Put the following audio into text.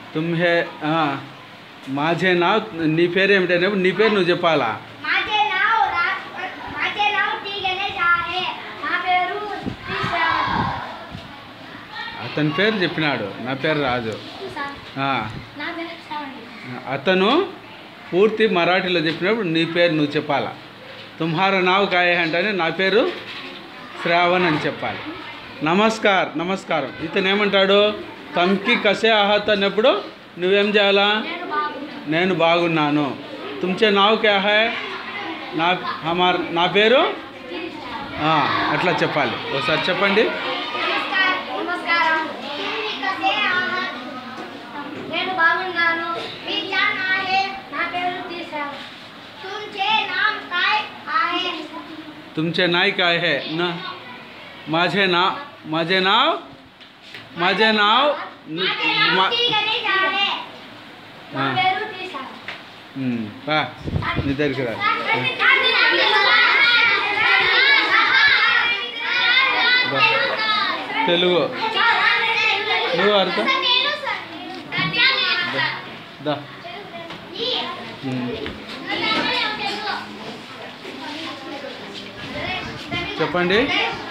తుమ్హే ఆ, మాఝే నా నీ పేరు ఏమిటనే నీ పేరు నువ్వు చెప్పాలా माझे नाव रा- माझे नाव टी गणेश आहे నా పేరు టి శ్రావణ్. అతని పేరు చెప్పినాడు నా పేరు రాజు సార్, ఆ, నా పేరు శ్రావణి. అతను పూర్తి మరాఠీలో చెప్పినప్పుడు నీ పేరు నువ్వు చెప్పాలా తుమ్హారా నావు కాయ అంటేనే నా పేరు శ్రావణ్ అని చెప్పాలి నమస్కార్ నమస్కారం ఇతను ఏమంటాడు తమ్కి కసే ఆహత్ అన్నప్పుడు నువ్వేం చేయాలా నేను బాగున్నాను. నేను బాగున్నాను తుమ్చే నావు క్యా హై నా హమార్ నా పేరు ఆ, అట్లా చెప్పాలి ఒకసారి చెప్పండి నమస్కారం నమస్కారం तुम्ही कसे आहात నేను బాగున్నాను मी छान आहे నా పేరు टी श्रावण. तुमचे नाम काय आहे तुमचे नाय काय है ना माझे नाव माझे नाव माझे नाव माझे नाव मा- टी गणेश आहे నా ఆ. పేరు टी श्रावण. ఉమ్, బా నీ దగ్గరికి రా బా. తెలుగు నువ్వు అర్థం దా ఉమ్. చెప్పండి